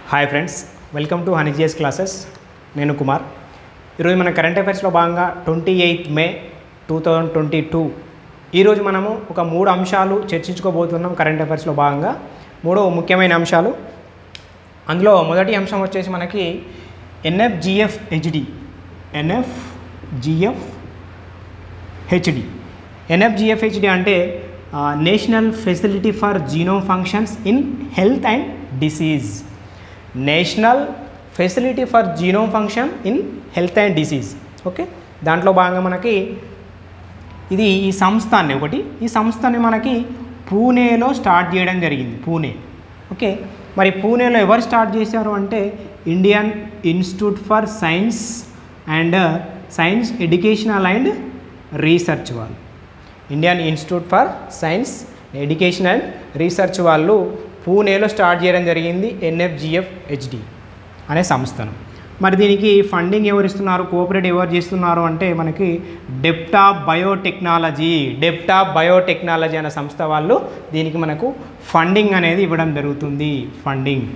hi friends welcome to హనీజియస్ classes నేను కుమార్ ఈరోజు మన కరెంట్ అఫైర్స్లో భాగంగా twenty eighth May two thousand twenty two ఈరోజు మనము ఒక మూడు అంశాలు చర్చించుకోబోతున్నాం కరెంట్ అఫైర్స్లో భాగంగా మూడు ముఖ్యమైన అంశాలు అందులో మొదటి అంశం వచ్చేసి మనకి ఎన్ఎఫ్జిఎఫ్ హెచ్డి ఎన్ఎఫ్జిఎఫ్ హెచ్డి ఎన్ఎఫ్జిఎఫ్హెచ్డి అంటే national facility for genome functions in health and disease national facility for genome function in health and disease okay దాంట్లో భాగంగా మనకి ఇది ఈ సంస్థ అండి ఒకటి ఈ సంస్థని మనకి పూణేలో స్టార్ట్ చేయడం జరిగింది పూణే ఓకే మరి పూణేలో ఎవరు స్టార్ట్ చేశారు అంటే Indian institute for science and science educational and research వాళ్ళు Indian institute for science education and research వాళ్ళు పూణేలో స్టార్ట్ చేయడం జరిగింది ఎన్ఎఫ్జిఎఫ్ హెచ్డి అనే సంస్థను మరి దీనికి ఫండింగ్ ఎవరు ఇస్తున్నారు కోఆపరేట్ ఎవరు చేస్తున్నారు అంటే మనకి డెప్టా బయోటెక్నాలజీ డెప్టా బయోటెక్నాలజీ అనే సంస్థ వాళ్ళు దీనికి మనకు ఫండింగ్ అనేది ఇవ్వడం జరుగుతుంది ఫండింగ్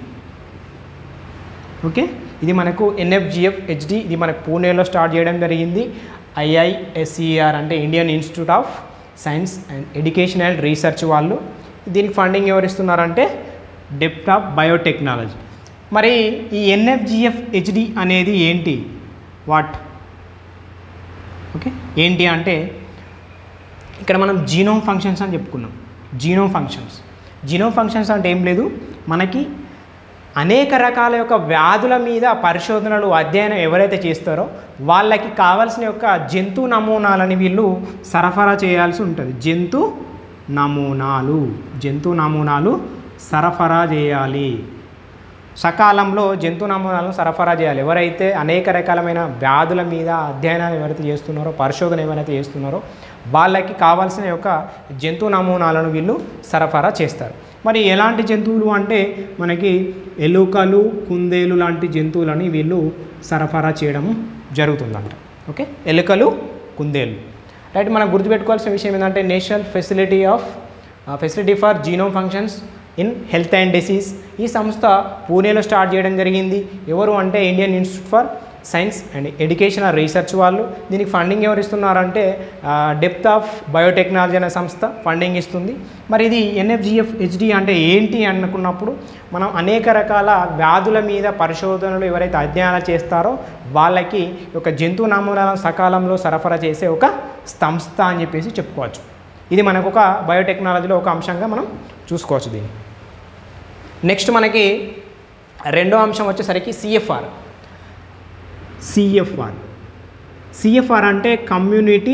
ఓకే ఇది మనకు ఎన్ఎఫ్జిఎఫ్ హెచ్డి ఇది మనకు పూణేలో స్టార్ట్ చేయడం జరిగింది ఐఐఎస్ఈఆర్ అంటే Indian institute of science and education and research వాళ్ళు దీనికి ఫండింగ్ ఎవరు ఇస్తున్నారంటే డెప్ట్ ఆఫ్ బయోటెక్నాలజీ మరి ఈ ఎన్ఎఫ్జిఎఫ్ హెచ్డి అనేది ఏంటి వాట్ ఓకే ఏంటి అంటే ఇక్కడ మనం జీనోమ్ ఫంక్షన్స్ అని చెప్పుకున్నాం జీనోమ్ ఫంక్షన్స్ జీనోమ్ ఫంక్షన్స్ అంటే ఏం లేదు మనకి అనేక రకాల యొక్క వ్యాధుల మీద పరిశోధనలు అధ్యయనం ఎవరైతే చేస్తారో వాళ్ళకి కావాల్సిన యొక్క జంతు నమూనాలని వీళ్ళు సరఫరా చేయాల్సి ఉంటుంది జంతు నమూనాలు జంతు నమూనాలు సరఫరా చేయాలి సకాలంలో జంతు నమూనాలను సరఫరా చేయాలి ఎవరైతే అనేక రకాలమైన వ్యాధుల మీద అధ్యయనాలు ఎవరైతే చేస్తున్నారో పరిశోధన ఎవరైతే చేస్తున్నారో వాళ్ళకి కావాల్సిన యొక్క జంతు నమూనాలను వీళ్ళు సరఫరా చేస్తారు మరి ఎలాంటి జంతువులు అంటే మనకి ఎలుకలు కుందేలు లాంటి జంతువులని వీళ్ళు సరఫరా చేయడం జరుగుతుందంట ఓకే ఎలుకలు కుందేలు రైట్ మనం గుర్తుపెట్టుకోవాల్సిన విషయం ఏంటంటే national facility of facility for genome functions in health and disease ఈ సంస్థ పూణేలో స్టార్ట్ చేయడం జరిగింది ఎవరు అంటే Indian institute for science and educational research వాళ్ళు దీనికి ఫండింగ్ ఎవరు ఇస్తున్నారంటే డెప్త్ ఆఫ్ బయోటెక్నాలజీ అనే సంస్థ ఫండింగ్ ఇస్తుంది మరి ఇది ఎన్ఎఫ్జిఎఫ్ హెచ్డి అంటే ఏంటి అనుకున్నప్పుడు మనం అనేక రకాల వ్యాధుల మీద పరిశోధనలు ఎవరైతే అధ్యయనాలు చేస్తారో వాళ్ళకి ఒక జంతు నమూనాలను సకాలంలో సరఫరా చేసే ఒక సంస్థ అని చెప్పేసి చెప్పుకోవచ్చు ఇది మనకు ఒక బయోటెక్నాలజీలో ఒక అంశంగా మనం చూసుకోవచ్చు దీన్ని నెక్స్ట్ మనకి రెండో అంశం వచ్చేసరికి సిఎఫ్ఆర్ సిఎఫ్ఆర్ సిఎఫ్ఆర్ అంటే community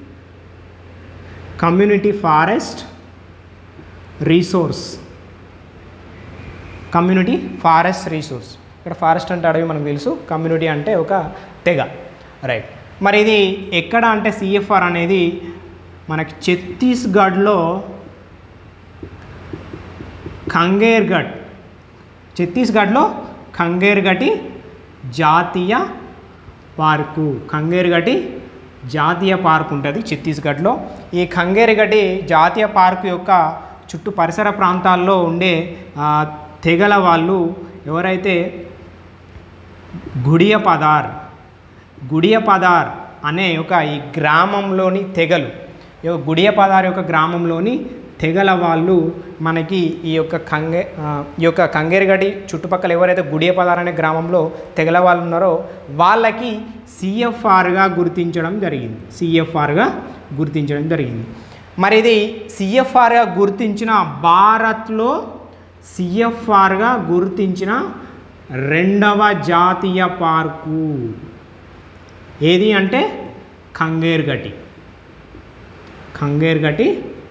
community forest resource community forest resource ఇక్కడ ఫారెస్ట్ అంటే అడవి మనకు తెలుసు కమ్యూనిటీ అంటే ఒక తెగ రైట్ మరి ఇది ఎక్కడ అంటే సిఎఫ్ఆర్ అనేది మనకి ఛత్తీస్గఢ్లో ఖంగేర్గఢ్ ఛత్తీస్గఢ్లో ఖంగేర్గటి జాతీయ పార్కు ఖంగేర్గటి జాతీయ పార్క్ ఉంటుంది ఛత్తీస్గఢ్లో ఈ ఖంగేర్గటి జాతీయ పార్కు యొక్క చుట్టూ పరిసర ప్రాంతాల్లో ఉండే తెగల వాళ్ళు ఎవరైతే గుడియ పదార్ గుడియ పదార్ అనే ఒక ఈ గ్రామంలోని తెగలు గుడియ పదార్ యొక్క గ్రామంలోని తెగల వాళ్ళు మనకి ఈ యొక్క కంగే ఈ యొక్క కంగేరిగడి చుట్టుపక్కల ఎవరైతే గుడియపదార్ అనే గ్రామంలో తెగల వాళ్ళు ఉన్నారో వాళ్ళకి సిఎఫ్ఆర్గా గుర్తించడం జరిగింది సిఎఫ్ఆర్గా గుర్తించడం జరిగింది మరి ఇది సిఎఫ్ఆర్గా గుర్తించిన భారత్లో సిఎఫ్ఆర్గా గుర్తించిన రెండవ జాతీయ పార్కు ఏది అంటే ఖంగేర్గటి ఖంగేర్గటి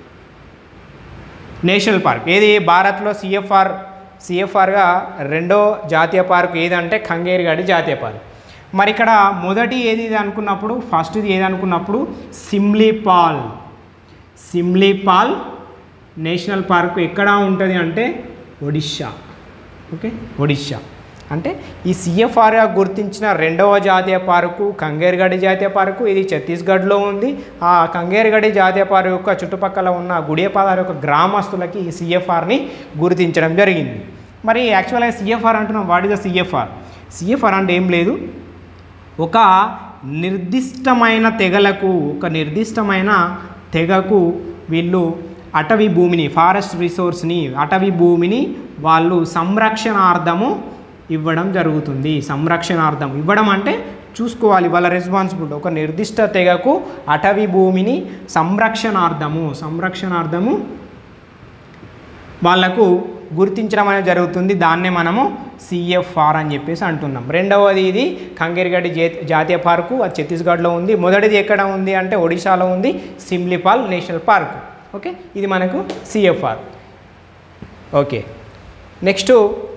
నేషనల్ పార్క్ ఏది భారత్లో సిఎఫ్ఆర్ సిఎఫ్ఆర్గా రెండో జాతీయ పార్క్ ఏదంటే ఖంగేర్గడి జాతీయ పార్క్ మరి ఇక్కడ మొదటి ఏది ఇది అనుకున్నప్పుడు ఫస్ట్ది ఏది అనుకున్నప్పుడు సిమ్లీపాల్ సిమ్లీపాల్ నేషనల్ పార్క్ ఎక్కడ ఉంటుంది అంటే ఒడిషా ఓకే ఒడిషా అంటే ఈ సిఎఫ్ఆర్గా గుర్తించిన రెండవ జాతీయ పార్కు కంగేర్గడి జాతీయ పార్కు ఇది ఛత్తీస్గఢ్లో ఉంది ఆ కంగేర్గడి జాతీయ పార్కు యొక్క చుట్టుపక్కల ఉన్న గుడియపాదాల యొక్క గ్రామస్తులకి ఈ సిఎఫ్ఆర్ని గుర్తించడం జరిగింది మరి యాక్చువల్గా సిఎఫ్ఆర్ అంటున్నాం what is the CFR CFR అంటే ఏం లేదు ఒక నిర్దిష్టమైన తెగలకు ఒక నిర్దిష్టమైన తెగకు వీళ్ళు అటవీ భూమిని ఫారెస్ట్ రిసోర్స్ని అటవీ భూమిని వాళ్ళు సంరక్షణార్థము ఇవ్వడం జరుగుతుంది సంరక్షణార్థం ఇవ్వడం అంటే చూసుకోవాలి వాళ్ళ రెస్పాన్సిబిలిటీ ఒక నిర్దిష్ట తెగకు అటవీ భూమిని సంరక్షణార్థము సంరక్షణార్థము వాళ్లకు గుర్తించడం అనేది జరుగుతుంది దాన్నే మనము సిఎఫ్ఆర్ అని చెప్పేసి అంటున్నాం రెండవది ఇది కంగేరిగడ్డి జే జాతీయ పార్కు అది ఛత్తీస్గఢ్లో ఉంది మొదటిది ఎక్కడ ఉంది అంటే ఒడిశాలో ఉంది సిమ్లిపాల్ నేషనల్ పార్క్ ఓకే ఇది మనకు సిఎఫ్ఆర్ ఓకే నెక్స్ట్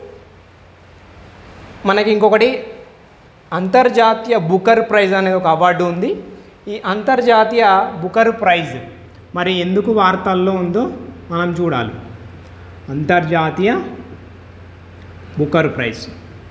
మనకి ఇంకొకటి అంతర్జాతీయ బుకర్ ప్రైజ్ అనేది ఒక అవార్డు ఉంది ఈ అంతర్జాతీయ బుకర్ ప్రైజ్ మరి ఎందుకు వార్తల్లో ఉందో మనం చూడాలి అంతర్జాతీయ బుకర్ ప్రైజ్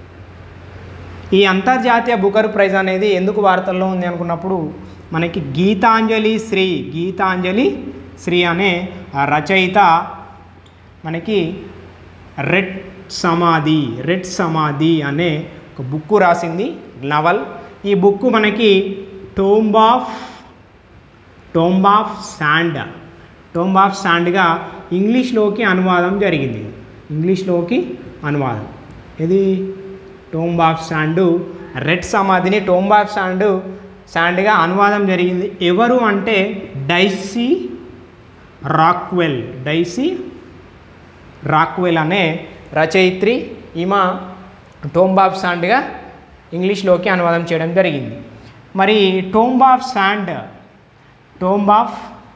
ఈ అంతర్జాతీయ బుకర్ ప్రైజ్ అనేది ఎందుకు వార్తల్లో ఉంది అనుకున్నప్పుడు మనకి గీతాంజలి శ్రీ గీతాంజలి శ్రీ అనే ఆ రచయిత మనకి రెడ్ సమాధి రెడ్ సమాధి అనే ఒక బుక్ రాసింది నవల్ ఈ బుక్ మనకి tomb of tomb of sand tomb of శాండ్గా ఇంగ్లీష్లోకి అనువాదం జరిగింది ఇంగ్లీష్లోకి అనువాదం ఇది టోంబ్ ఆఫ్ శాండ్ రెడ్ సమాధిని టోంబ్ ఆఫ్ శాండ్ శాండ్గా అనువాదం జరిగింది ఎవరు అంటే డైసీ రాక్వెల్ డైసీ రాక్వెల్ అనే రచయిత్రి ఈమె టోంబ్ ఆఫ్ శాండ్గా ఇంగ్లీష్లోకి అనువాదం చేయడం జరిగింది మరి tomb of sand tomb of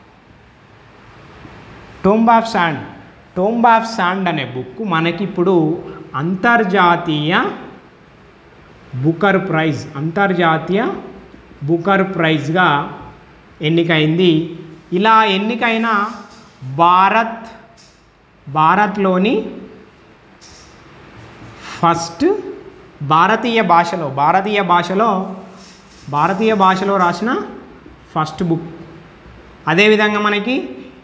tomb of sand tomb of sand అనే బుక్ మనకిప్పుడు అంతర్జాతీయ బుకర్ ప్రైజ్ అంతర్జాతీయ బుకర్ ప్రైజ్గా ఎన్నికైంది ఇలా ఎన్నికైన భారత్ భారత్లోని ఫస్ట్ భారతీయ భాషలో భారతీయ భాషలో భారతీయ భాషలో రాసిన ఫస్ట్ బుక్ అదేవిధంగా మనకి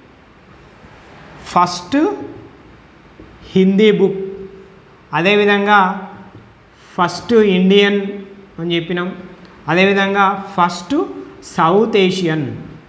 ఫస్ట్ హిందీ బుక్ అదేవిధంగా ఫస్ట్ ఇండియన్ అని చెప్పినాం అదేవిధంగా ఫస్ట్ సౌత్ ఏషియన్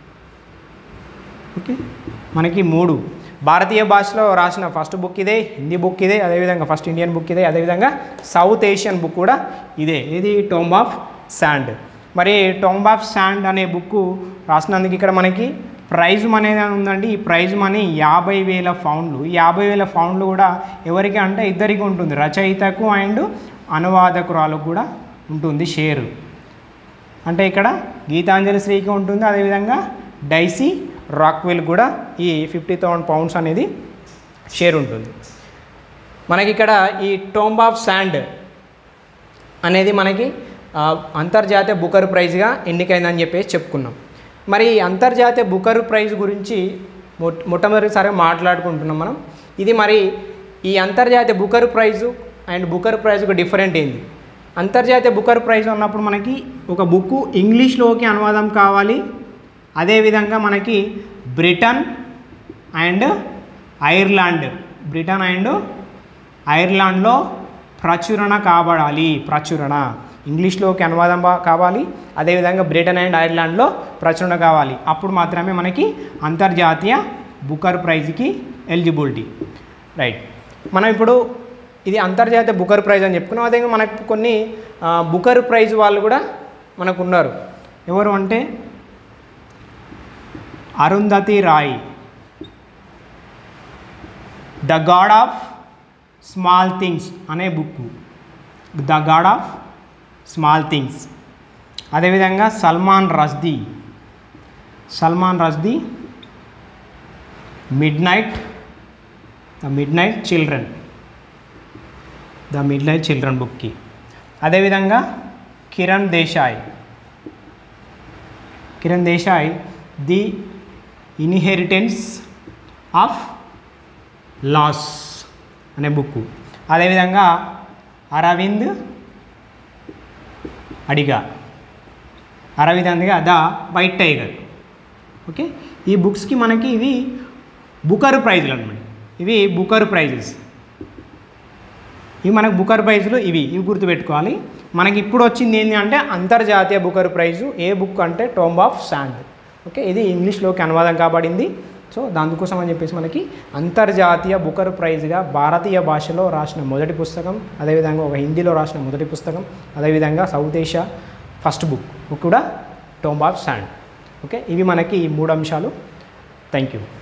ఓకే మనకి మూడు భారతీయ భాషలో రాసిన ఫస్ట్ బుక్ ఇదే హిందీ బుక్ ఇదే అదేవిధంగా ఫస్ట్ ఇండియన్ బుక్ ఇదే అదేవిధంగా సౌత్ ఏషియన్ బుక్ కూడా ఇదే ఇది టోంబ్ ఆఫ్ శాండ్ మరి టోంబ్ ఆఫ్ శాండ్ అనే బుక్ రాసినందుకు ఇక్కడ మనకి ప్రైజ్ మనీ అనేది ఉందండి ఈ ప్రైజ్ మనీ యాభై వేల పౌండ్లు ఈ యాభై వేల పౌండ్లు కూడా ఎవరికి అంటే ఇద్దరికి ఉంటుంది రచయితకు అండ్ అనువాదకురాలకు కూడా ఉంటుంది షేరు అంటే ఇక్కడ గీతాంజలి శ్రీకి ఉంటుంది అదేవిధంగా డైసీ రాక్వెల్ కూడా ఈ ఫిఫ్టీ థౌసండ్ పౌండ్స్ అనేది షేర్ ఉంటుంది మనకి ఇక్కడ ఈ టోంబ్ ఆఫ్ శాండ్ అనేది మనకి ఆ, అంతర్జాతీయ బుకర్ ప్రైజ్గా ఎన్నికైందని చెప్పేసి చెప్పుకున్నాం మరి ఈ అంతర్జాతీయ బుకర్ ప్రైజ్ గురించి మొట్ మొట్టమొదటిసారిగా మాట్లాడుకుంటున్నాం మనం ఇది మరి ఈ అంతర్జాతీయ బుకర్ ప్రైజు అండ్ బుకర్ ప్రైజ్కు డిఫరెంట్ ఏంది అంతర్జాతీయ బుకర్ ప్రైజ్ ఉన్నప్పుడు మనకి ఒక బుక్ ఇంగ్లీష్లోకి అనువాదం కావాలి అదేవిధంగా మనకి Britain and Ireland Britain and ఐర్లాండ్లో ప్రచురణ కాబడాలి ప్రచురణ ఇంగ్లీష్లోకి అనువాదం బా- కావాలి అదేవిధంగా బ్రిటన్ అండ్ ఐర్లాండ్లో ప్రచురణ కావాలి అప్పుడు మాత్రమే మనకి అంతర్జాతీయ బుకర్ ప్రైజ్కి ఎలిజిబిలిటీ రైట్ మనం ఇప్పుడు ఇది అంతర్జాతీయ బుకర్ ప్రైజ్ అని చెప్పుకున్నాం అదే మనకు కొన్ని ఆ, బుకర్ ప్రైజ్ వాళ్ళు కూడా మనకు ఉన్నారు ఎవరు అంటే Arundhati Roy the god of small things అనే book the god of small things అదేవిధంగా Salman Rushdie Salman Rushdie midnight the midnight children the midnight children బుక్కి అదేవిధంగా Kiran Desai Kiran Desai the inheritance of loss అనే బుక్ అదేవిధంగా అరవింద్ అడిగా అరవింద్ అందుగా ద వైట్ టైగర్ ఓకే ఈ బుక్స్కి మనకి ఇవి బుకర్ ప్రైజులు అనమాట ఇవి బుకర్ ప్రైజెస్ ఇవి మనకు బుకర్ ప్రైజులు ఇవి ఇవి గుర్తుపెట్టుకోవాలి మనకి ఇప్పుడు వచ్చింది ఏంటి అంటే అంతర్జాతీయ బుకర్ ప్రైజు ఏ బుక్ అంటే టోంబ్ ఆఫ్ శాండ్ ఓకే ఇది ఇంగ్లీష్లోకి అనువాదం కాబడింది సో దానికోసం అని చెప్పేసి మనకి అంతర్జాతీయ బుకర్ ప్రైజ్గా భారతీయ భాషలో రాసిన మొదటి పుస్తకం అదేవిధంగా ఒక హిందీలో రాసిన మొదటి పుస్తకం అదేవిధంగా South Asia first book book కూడా టోంబ్ ఆఫ్ శాండ్ ఓకే ఇవి మనకి ఈ మూడు అంశాలు థ్యాంక్ యూ